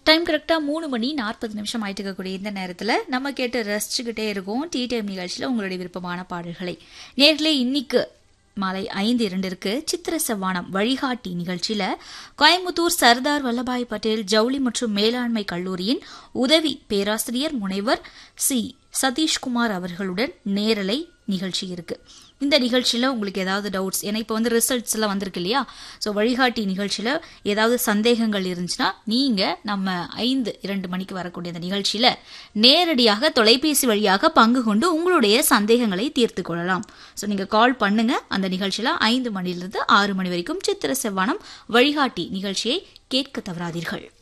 time கரெக்டாக மூணு மணி நாற்பது நிமிஷம் ஆயிட்டு இருக்கக்கூடிய இந்த நேரத்தில் நம்ம கேட்டு ரசிச்சுக்கிட்டே இருக்கோம் டீ டைம் நிகழ்ச்சியில் உங்களுடைய விருப்பமான பாடல்களை நேர்களே இன்னைக்கு மாலை ஐந்து இரண்டிற்கு சித்திர செவ்வானம் வழிகாட்டி நிகழ்ச்சியில கோயம்புத்தூர் சர்தார் வல்லபாய் பட்டேல் ஜவுளி மற்றும் மேலாண்மை கல்லூரியின் உதவி பேராசிரியர் முனைவர் சி சதீஷ்குமார் அவர்களுடன் நேரலை நிகழ்ச்சி இருக்கு இந்த நிகழ்ச்சியில் உங்களுக்கு ஏதாவது டவுட்ஸ் ஏன்னா இப்போ வந்து ரிசல்ட்ஸ் எல்லாம் வந்திருக்கு இல்லையா ஸோ வழிகாட்டி நிகழ்ச்சியில் ஏதாவது சந்தேகங்கள் இருந்துச்சுன்னா நீங்கள் நம்ம ஐந்து இரண்டு மணிக்கு வரக்கூடிய இந்த நிகழ்ச்சியில் நேரடியாக தொலைபேசி வழியாக பங்கு கொண்டு உங்களுடைய சந்தேகங்களை தீர்த்து கொள்ளலாம் ஸோ நீங்கள் கால் பண்ணுங்க அந்த நிகழ்ச்சியில் ஐந்து மணிலிருந்து ஆறு மணி வரைக்கும் சித்திர செவ்வானம் வழிகாட்டி நிகழ்ச்சியை கேட்க தவறாதீர்கள்